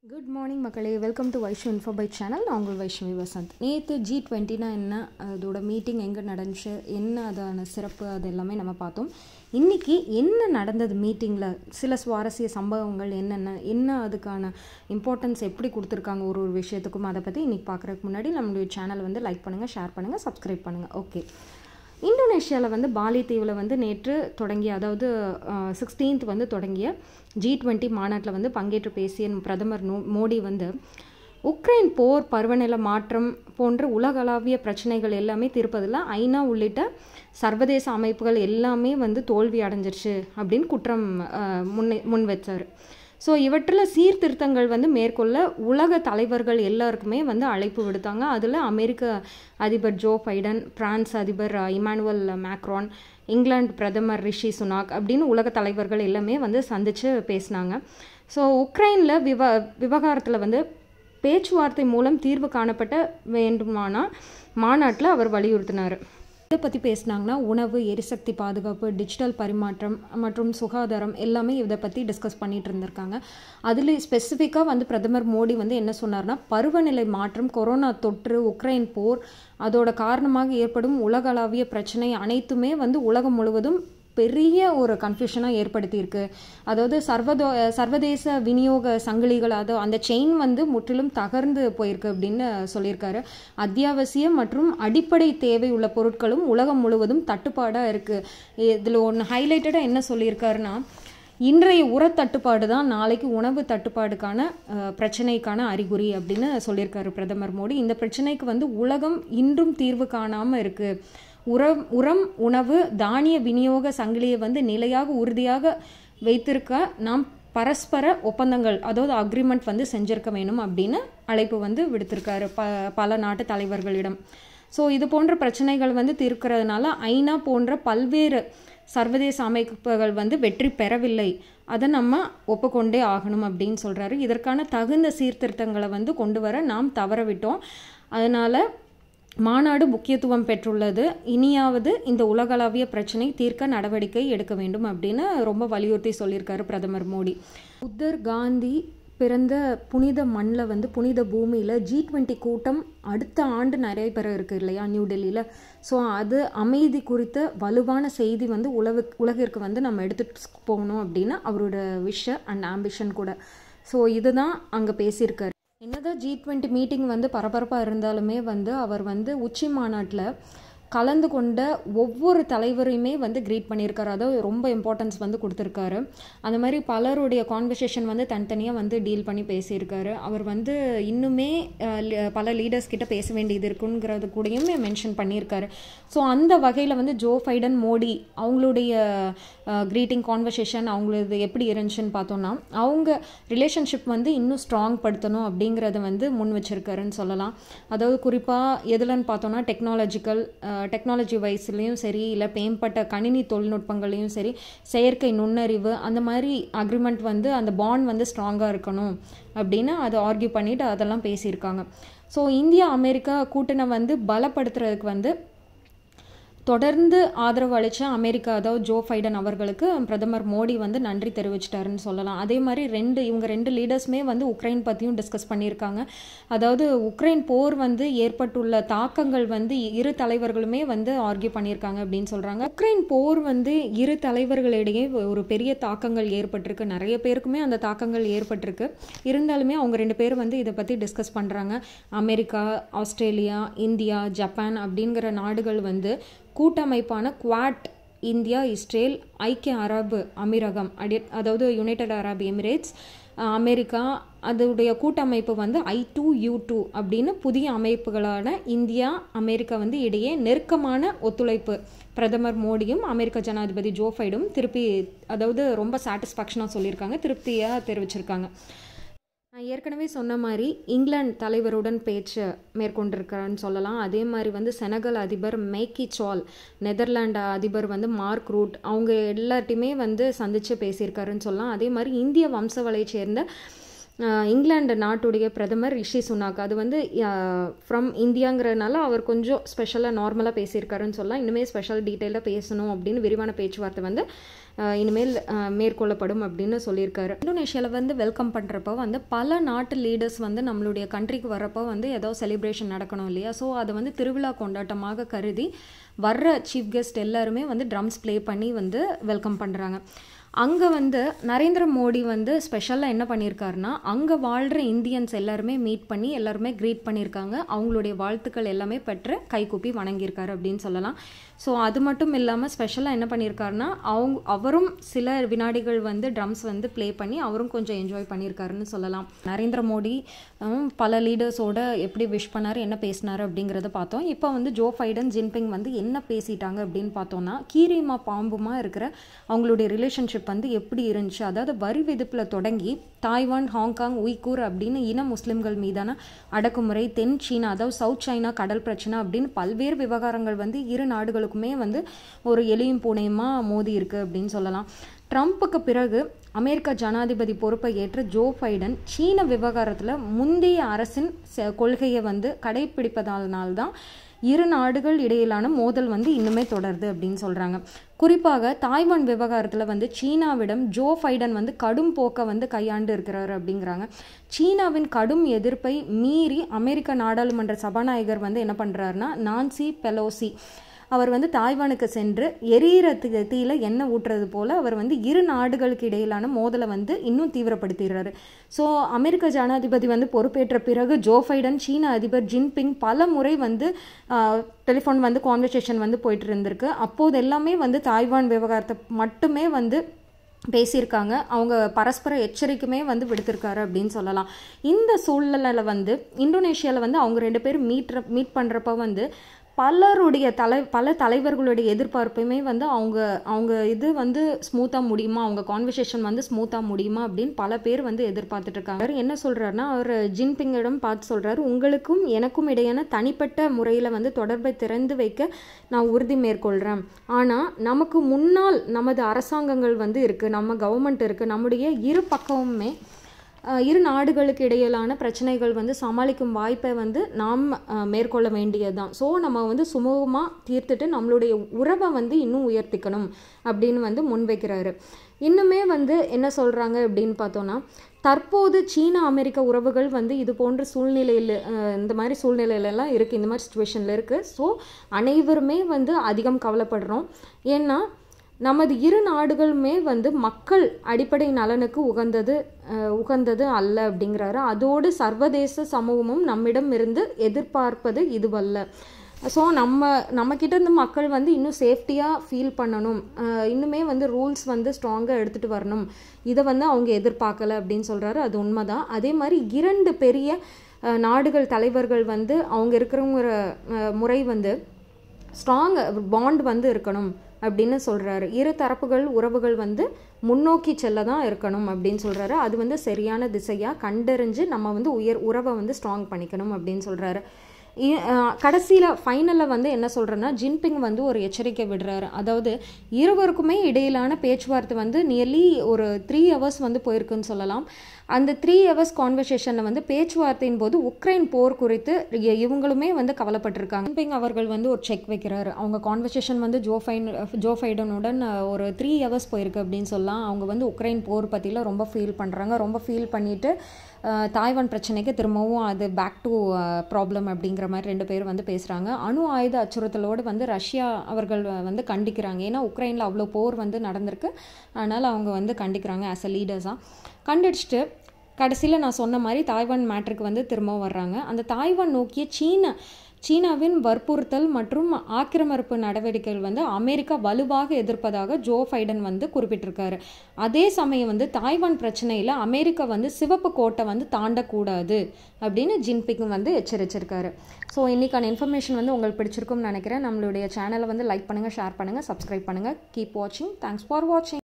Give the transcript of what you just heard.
good morning மக்களே welcome to Vaishnu info by channel நான் உங்கள் வைஷ்ணவி வசந்த் நேற்று ஜி டுவெண்ட்டினா என்ன அதோட மீட்டிங் எங்கே நடந்துச்சு என்ன அதான சிறப்பு அது எல்லாமே நம்ம பார்த்தோம் இன்றைக்கி என்ன நடந்தது மீட்டிங்கில் சில சுவாரஸ்ய சம்பவங்கள் என்னென்ன என்ன அதுக்கான இம்பார்ட்டன்ஸ் எப்படி கொடுத்துருக்காங்க ஒரு ஒரு விஷயத்துக்கும் அதை பற்றி இன்றைக்கி பார்க்குறதுக்கு முன்னாடி நம்மளுடைய சேனலை வந்து லைக் பண்ணுங்கள் ஷேர் பண்ணுங்கள் சப்ஸ்கிரைப் பண்ணுங்கள் ஓகே இந்தோனேஷியாவில் வந்து பாலி தீவில் வந்து நேற்று தொடங்கிய அதாவது சிக்ஸ்டீன்த் வந்து தொடங்கிய ஜி டுவெண்ட்டி மாநாட்டில் வந்து பங்கேற்று பேசிய பிரதமர் நோ மோடி வந்து உக்ரைன் போர் பருவநிலை மாற்றம் போன்ற உலகளாவிய பிரச்சனைகள் எல்லாமே தீர்ப்பதில் ஐநா உள்ளிட்ட சர்வதேச அமைப்புகள் எல்லாமே வந்து தோல்வி அடைஞ்சிருச்சு அப்படின்னு குற்றம் முன்னே முன் வச்சார் ஸோ இவற்றில் சீர்திருத்தங்கள் வந்து மேற்கொள்ள உலக தலைவர்கள் எல்லாருக்குமே வந்து அழைப்பு விடுத்தாங்க அதில் அமெரிக்க அதிபர் ஜோ பைடன் பிரான்ஸ் அதிபர் இமானுவல் மேக்ரான் இங்கிலாந்து பிரதமர் ரிஷி சுனாக் அப்படின்னு உலக தலைவர்கள் எல்லாமே வந்து சந்தித்து பேசினாங்க ஸோ உக்ரைனில் விவ விவகாரத்தில் வந்து பேச்சுவார்த்தை மூலம் தீர்வு காணப்பட்ட வேண்டுமானால் மாநாட்டில் அவர் வலியுறுத்தினார் இதை பற்றி பேசினாங்கன்னா உணவு எரிசக்தி பாதுகாப்பு டிஜிட்டல் பரிமாற்றம் மற்றும் சுகாதாரம் எல்லாமே இதை பற்றி டிஸ்கஸ் பண்ணிகிட்டு இருந்திருக்காங்க அதில் ஸ்பெசிஃபிக்காக வந்து பிரதமர் மோடி வந்து என்ன சொன்னார்னா பருவநிலை மாற்றம் கொரோனா தொற்று உக்ரைன் போர் அதோட காரணமாக ஏற்படும் உலகளாவிய பிரச்சனை அனைத்துமே வந்து உலகம் முழுவதும் பெரிய ஒரு கன்ஃபியூஷனாக ஏற்படுத்தியிருக்கு அதாவது சர்வதோ சர்வதேச விநியோக சங்கிலிகள் அதோ அந்த செயின் வந்து முற்றிலும் தகர்ந்து போயிருக்கு அப்படின்னு சொல்லியிருக்காரு அத்தியாவசிய மற்றும் அடிப்படை தேவை உள்ள பொருட்களும் உலகம் முழுவதும் தட்டுப்பாடாக இருக்குது இதில் ஒன்று ஹைலைட்டடாக என்ன சொல்லியிருக்காருன்னா இன்றைய உரத்தட்டுப்பாடு தான் நாளைக்கு உணவு தட்டுப்பாடுக்கான பிரச்சனைக்கான அறிகுறி அப்படின்னு சொல்லியிருக்காரு பிரதமர் மோடி இந்த பிரச்சனைக்கு வந்து உலகம் இன்றும் தீர்வு காணாமல் இருக்குது உரம் உரம் உணவு தானிய விநியோக சங்கிலியை வந்து நிலையாக உறுதியாக வைத்திருக்க நாம் பரஸ்பர ஒப்பந்தங்கள் அதாவது அக்ரிமெண்ட் வந்து செஞ்சிருக்க வேணும் அப்படின்னு அழைப்பு வந்து விடுத்திருக்காரு ப பல நாட்டு தலைவர்களிடம் ஸோ இது போன்ற பிரச்சனைகள் வந்து தீர்க்கிறதுனால ஐநா போன்ற பல்வேறு சர்வதேச அமைப்புகள் வந்து வெற்றி பெறவில்லை அதை நம்ம ஒப்புக்கொண்டே ஆகணும் அப்படின்னு சொல்கிறாரு இதற்கான தகுந்த சீர்திருத்தங்களை வந்து கொண்டு வர நாம் தவறவிட்டோம் அதனால் மாநாடு முக்கியத்துவம் பெற்றுள்ளது இனியாவது இந்த உலகளாவிய பிரச்சனை தீர்க்க நடவடிக்கை எடுக்க வேண்டும் அப்படின்னு ரொம்ப வலியுறுத்தி சொல்லியிருக்காரு பிரதமர் மோடி புத்தர் காந்தி பிறந்த புனித மண்ணில் வந்து புனித பூமியில் ஜி டுவெண்ட்டி கூட்டம் அடுத்த ஆண்டு நடைபெற இருக்குது இல்லையா நியூ டெல்லியில் ஸோ அது அமைதி குறித்த வலுவான செய்தி வந்து உலக உலகிற்கு வந்து நம்ம எடுத்துகிட்டு போகணும் அப்படின்னு அவரோட விஷ அண்ட் ஆம்பிஷன் கூட ஸோ இதுதான் அங்கே பேசியிருக்காரு என்னதான் ஜி டுவெண்ட்டி மீட்டிங் வந்து பரபரப்பாக இருந்தாலுமே வந்து அவர் வந்து உச்சி மாநாட்டில் கலந்து கொண்ட ஒவ்வொரு தலைவரையுமே வந்து க்ரீட் பண்ணியிருக்காரு அதாவது ரொம்ப இம்பார்ட்டன்ஸ் வந்து கொடுத்துருக்காரு அந்த மாதிரி பலருடைய கான்வர்சேஷன் வந்து தனித்தனியாக வந்து டீல் பண்ணி பேசியிருக்காரு அவர் வந்து இன்னுமே பல லீடர்ஸ் கிட்ட பேச வேண்டியது இருக்குங்கிறது கூடயும் மென்ஷன் பண்ணியிருக்காரு ஸோ அந்த வகையில் வந்து ஜோ ஃபைடன் மோடி அவங்களுடைய க்ரீட்டிங் கான்வர்சேஷன் அவங்களது எப்படி இருந்துச்சுன்னு பார்த்தோன்னா அவங்க ரிலேஷன்ஷிப் வந்து இன்னும் ஸ்ட்ராங் படுத்தணும் அப்படிங்கிறத வந்து முன் வச்சிருக்காருன்னு சொல்லலாம் அதாவது குறிப்பாக எதுலன்னு பார்த்தோன்னா டெக்னாலஜிக்கல் டெக்னாலஜி வைஸ்லேயும் சரி இல்லை மேம்பட்ட கணினி தொழில்நுட்பங்களையும் சரி செயற்கை நுண்ணறிவு அந்த மாதிரி அக்ரிமெண்ட் வந்து அந்த பாண்ட் வந்து ஸ்ட்ராங்காக இருக்கணும் அப்படின்னு அதை ஆர்கியூ பண்ணிவிட்டு அதெல்லாம் பேசியிருக்காங்க ஸோ இந்தியா அமெரிக்கா கூட்டணி வந்து பலப்படுத்துறதுக்கு வந்து தொடர்ந்து ஆதரவு அளித்த அமெரிக்கா அதாவது ஜோ ஃபைடன் அவர்களுக்கு பிரதமர் மோடி வந்து நன்றி தெரிவிச்சிட்டாருன்னு சொல்லலாம் அதே மாதிரி ரெண்டு இவங்க ரெண்டு லீடர்ஸுமே வந்து உக்ரைன் பற்றியும் டிஸ்கஸ் பண்ணியிருக்காங்க அதாவது உக்ரைன் போர் வந்து ஏற்பட்டுள்ள தாக்கங்கள் வந்து இரு தலைவர்களுமே வந்து ஆர்கியூ பண்ணியிருக்காங்க அப்படின்னு சொல்கிறாங்க உக்ரைன் போர் வந்து இரு தலைவர்களிடையே ஒரு பெரிய தாக்கங்கள் ஏற்பட்டிருக்கு நிறைய பேருக்குமே அந்த தாக்கங்கள் ஏற்பட்டிருக்கு இருந்தாலுமே அவங்க ரெண்டு பேரும் வந்து இதை பற்றி டிஸ்கஸ் பண்ணுறாங்க அமெரிக்கா ஆஸ்திரேலியா இந்தியா ஜப்பான் அப்படிங்கிற நாடுகள் வந்து கூட்டமைப்பான குவாட் இந்தியா இஸ்ரேல் ஐக்கிய அரபு அமீரகம் அடி அதாவது யுனைடெட் அரப் எமிரேட்ஸ் அமெரிக்கா அதோடைய கூட்டமைப்பு வந்து ஐ டூ யூ டூ அப்படின்னு புதிய அமைப்புகளான இந்தியா அமெரிக்கா வந்து இடையே நெருக்கமான ஒத்துழைப்பு பிரதமர் மோடியும் அமெரிக்க ஜனாதிபதி ஜோ ஃபைடும் திருப்பி அதாவது ரொம்ப சாட்டிஸ்ஃபேக்ஷனாக சொல்லியிருக்காங்க திருப்தியாக தெரிவிச்சிருக்காங்க நான் ஏற்கனவே சொன்ன மாதிரி இங்கிலாந்து தலைவருடன் பேச்சு மேற்கொண்டிருக்கிறான்னு சொல்லலாம் அதே மாதிரி வந்து செனகல் அதிபர் மேக்கி சால் நெதர்லாண்டு அதிபர் வந்து மார்க் ரூட் அவங்க எல்லாத்தையுமே வந்து சந்தித்து பேசியிருக்காருன்னு சொல்லலாம் அதே மாதிரி இந்திய வம்சவளையை சேர்ந்த அஹ், இங்கிலாந்து நாட்டுடைய பிரதமர் ரிஷி சுனாக் அது வந்து ஃப்ரம் இந்தியாங்கிறதுனால அவர் கொஞ்சம் ஸ்பெஷலாக நார்மலாக பேசியிருக்காருன்னு சொல்லலாம் இனிமேல் ஸ்பெஷல் டீட்டெயிலாக பேசணும் அப்படின்னு விரிவான பேச்சுவார்த்தை வந்து அஹ், இனிமேல் அஹ், மேற்கொள்ளப்படும் அப்படின்னு சொல்லியிருக்காரு இந்தோனேஷியாவில் வந்து வெல்கம் பண்ணுறப்போ வந்து பல நாட்டு லீடர்ஸ் வந்து நம்மளுடைய கண்ட்ரிக்கு வரப்போ வந்து ஏதோ செலிப்ரேஷன் நடக்கணும் இல்லையா ஸோ அதை வந்து திருவிழா கொண்டாட்டமாக கருதி வர்ற சீஃப் கெஸ்ட் எல்லாருமே வந்து ட்ரம்ஸ் ப்ளே பண்ணி வந்து வெல்கம் பண்ணுறாங்க அங்கே வந்து நரேந்திர மோடி வந்து ஸ்பெஷலாக என்ன பண்ணியிருக்காருன்னா அங்கே வாழ்கிற இந்தியன்ஸ் எல்லாருமே மீட் பண்ணி எல்லாருமே க்ரீட் பண்ணியிருக்காங்க அவங்களுடைய வாழ்த்துக்கள் எல்லாமே பெற்று கைகூப்பி வணங்கியிருக்காரு அப்படின்னு சொல்லலாம் ஸோ அது மட்டும் இல்லாமல் ஸ்பெஷலாக என்ன பண்ணியிருக்காருன்னா அவங்க அவரும் சில வினாடிகள் வந்து ட்ரம்ஸ் வந்து ப்ளே பண்ணி அவரும் கொஞ்சம் என்ஜாய் பண்ணியிருக்காருன்னு சொல்லலாம் நரேந்திர மோடி ஹம், பல லீடர்ஸோட எப்படி விஷ் பண்ணார் என்ன பேசினார் அப்படிங்கிறத பார்த்தோம் இப்போ வந்து ஜோ ஃபைடன் ஜின்பிங் வந்து என்ன பேசிட்டாங்க அப்படின்னு பார்த்தோம்னா கீரிமா பாம்புமா இருக்கிற அவங்களுடைய ரிலேஷன்ஷிப் வந்து எப்படி இருந்துச்சு அதாவது வரி விதிப்பில் தொடங்கி தாய்வான் ஹாங்காங் உய்கூர் அப்படின்னு இன முஸ்லிம்கள் மீதான அடக்குமுறை தென் சீனா அதாவது சவுத் சைனா கடல் பிரச்சனை அப்படின்னு பல்வேறு விவகாரங்கள் வந்து இரு நாடுகளுக்குமே வந்து ஒரு எலியும் பூனையுமா மோதி இருக்கு அப்படின்னு சொல்லலாம் ட்ரம்ப்புக்கு பிறகு அமெரிக்க ஜனாதிபதி பொறுப்பை ஏற்ற ஜோ பைடன் சீன விவகாரத்தில் முந்தைய அரசின் செ- கொள்கையை வந்து கடைப்பிடிப்பதால்தான் இரு நாடுகள் இடையிலான மோதல் வந்து இன்னுமே தொடருது அப்படின்னு சொல்கிறாங்க குறிப்பாக தாய்வான் விவகாரத்தில் வந்து சீனாவிடம் ஜோ ஃபைடன் வந்து கடும் போக்கை வந்து கையாண்டு இருக்கிறாரு அப்படிங்கிறாங்க சீனாவின் கடும் எதிர்ப்பை மீறி அமெரிக்க நாடாளுமன்ற சபாநாயகர் வந்து என்ன பண்ணுறாருன்னா நான்சி பெலோசி அவர் வந்து தாய்வானுக்கு சென்று எரியிற தீ- தீயில எண்ணெய் ஊட்டுறது போல அவர் வந்து இரு நாடுகளுக்கு இடையிலான மோதலை வந்து இன்னும் தீவிரப்படுத்திடுறாரு ஸோ அமெரிக்க ஜனாதிபதி வந்து பொறுப்பேற்ற பிறகு ஜோ ஃபைடன் சீன அதிபர் ஜின்பிங் பல முறை வந்து டெலிஃபோன் வந்து கான்வர்சேஷன் வந்து போயிட்டு இருந்திருக்கு அப்போது எல்லாமே வந்து தாய்வான் விவகாரத்தை மட்டுமே வந்து பேசியிருக்காங்க அவங்க பரஸ்பர எச்சரிக்கையுமே வந்து விடுத்திருக்காரு அப்படின்னு சொல்லலாம் இந்த சூழ்நிலையில் வந்து இந்தோனேஷியாவில் வந்து அவங்க ரெண்டு பேரும் மீட் மீட் பண்ணுறப்ப வந்து பலருடைய தலை பல தலைவர்களுடைய எதிர்பார்ப்புமே வந்து அவங்க அவங்க இது வந்து ஸ்மூத்தாக முடியுமா அவங்க கான்வர்சேஷன் வந்து ஸ்மூத்தாக முடியுமா அப்படின்னு பல பேர் வந்து எதிர்பார்த்துட்டு இருக்காங்க அவர் என்ன சொல்றாருன்னா அவர் ஜின்பிங்கிடம் பார்த்து சொல்றாரு உங்களுக்கும் எனக்கும் இடையான தனிப்பட்ட முறையில் வந்து தொடர்பை திறந்து வைக்க நான் உறுதி மேற்கொள்கிறேன் ஆனால் நமக்கு முன்னால் நமது அரசாங்கங்கள் வந்து இருக்குது நம்ம கவர்மெண்ட் இருக்குது நம்முடைய இரு பக்கமுமே அஹ், இரு நாடுகளுக்கு இடையிலான பிரச்சனைகள் வந்து சமாளிக்கும் வாய்ப்பை வந்து நாம் அஹ், மேற்கொள்ள வேண்டியது தான் ஸோ நம்ம வந்து சுமூகமாக தீர்த்துட்டு நம்மளுடைய உறவை வந்து இன்னும் உயர்த்திக்கணும் அப்படின்னு வந்து முன்வைக்கிறாரு இன்னுமே வந்து என்ன சொல்கிறாங்க அப்படின்னு பார்த்தோன்னா தற்போது சீன அமெரிக்க உறவுகள் வந்து இது போன்ற சூழ்நிலையில் அஹ், இந்த மாதிரி சூழ்நிலையிலலாம் இருக்குது இந்த மாதிரி சுச்சுவேஷனில் இருக்குது ஸோ அனைவருமே வந்து அதிகம் கவலைப்படுறோம் ஏன்னா நமது இரு நாடுகளுமே வந்து மக்கள் அடிப்படை நலனுக்கு உகந்தது அஹ், உகந்தது அல்ல அப்படிங்கிறாரு அதோடு சர்வதேச சமூகமும் நம்மிடம் இருந்து எதிர்பார்ப்பது இதுவல்ல ஸோ நம்ம நம்மக்கிட்ட இருந்து மக்கள் வந்து இன்னும் சேஃப்டியாக ஃபீல் பண்ணணும் அஹ், இன்னுமே வந்து ரூல்ஸ் வந்து ஸ்ட்ராங்காக எடுத்துகிட்டு வரணும் இதை வந்து அவங்க எதிர்பார்க்கல அப்படின்னு சொல்கிறாரு அது உண்மைதான் அதே மாதிரி இரண்டு பெரிய அஹ், நாடுகள் தலைவர்கள் வந்து அவங்க இருக்கிறவங்கிற அஹ், முறை வந்து ஸ்ட்ராங் பாண்ட் வந்து இருக்கணும் அப்படின்னு சொல்கிறாரு இரு தரப்புகள் உறவுகள் வந்து முன்னோக்கி செல்ல தான் இருக்கணும் அப்படின்னு சொல்கிறாரு அது வந்து சரியான திசையாக கண்டறிஞ்சு நம்ம வந்து உயர் உறவை வந்து ஸ்ட்ராங் பண்ணிக்கணும் அப்படின்னு சொல்கிறாரு கடைசியில் ஃபைனலில் வந்து என்ன சொல்கிறேன்னா ஜின்பிங் வந்து ஒரு எச்சரிக்கை விடுறாரு அதாவது இருவருக்குமே இடையிலான பேச்சுவார்த்தை வந்து நியர்லி ஒரு த்ரீ ஹவர்ஸ் வந்து போயிருக்குன்னு சொல்லலாம் அந்த த்ரீ ஹவர்ஸ் கான்வர்சேஷனில் வந்து பேச்சுவார்த்தையின் போது உக்ரைன் போர் குறித்து இ- இவங்களுமே வந்து கவலைப்பட்டிருக்காங்க ஜின்பிங் அவர்கள் வந்து ஒரு செக் வைக்கிறாரு அவங்க கான்வர்சேஷன் வந்து ஜோ ஃபைன் ஜோ ஃபைடனுடன் அஹ், ஒரு த்ரீ ஹவர்ஸ் போயிருக்கு அப்படின்னு சொல்லலாம் அவங்க வந்து உக்ரைன் போர் பற்றிலாம் ரொம்ப ஃபீல் பண்ணுறாங்க ரொம்ப ஃபீல் பண்ணிட்டு அஹ், தாய்வான் பிரச்சனைக்கு திரும்பவும் அது பேக் டு ப்ராப்ளம் அப்படிங்கிற மாதிரி ரெண்டு பேரும் வந்து பேசுகிறாங்க அணு ஆயுத அச்சுறுத்தலோடு வந்து ரஷ்யா அவர்கள் வந்து கண்டிக்கிறாங்க ஏன்னா உக்ரைனில் அவ்வளோ போர் வந்து நடந்திருக்கு அதனால் அவங்க வந்து கண்டிக்கிறாங்க ஆஸ் அ லீடர்ஸாக கண்டிச்சுட்டு கடைசியில் நான் சொன்ன மாதிரி தாய்வான் மேட்ருக்கு வந்து திரும்ப வர்றாங்க அந்த தாய்வான் நோக்கிய சீன சீனாவின் வற்புறுத்தல் மற்றும் ஆக்கிரமிப்பு நடவடிக்கைகள் வந்து அமெரிக்கா வலுவாக எதிர்ப்பதாக ஜோ ஃபைடன் வந்து குறிப்பிட்டிருக்காரு அதே சமயம் வந்து தாய்வான் பிரச்சனையில் அமெரிக்கா வந்து சிவப்பு கோட்டை வந்து தாண்டக்கூடாது அப்படின்னு ஜின்பிங் வந்து எச்சரிச்சிருக்காரு ஸோ இன்றைக்கான இன்ஃபர்மேஷன் வந்து உங்களுக்கு பிடிச்சிருக்கும்னு நினைக்கிறேன் நம்மளுடைய சேனலை வந்து லைக் பண்ணுங்கள் ஷேர் பண்ணுங்கள் சப்ஸ்கிரைப் பண்ணுங்கள் கீப் வாட்சிங் தேங்க்ஸ் ஃபார் வாட்சிங்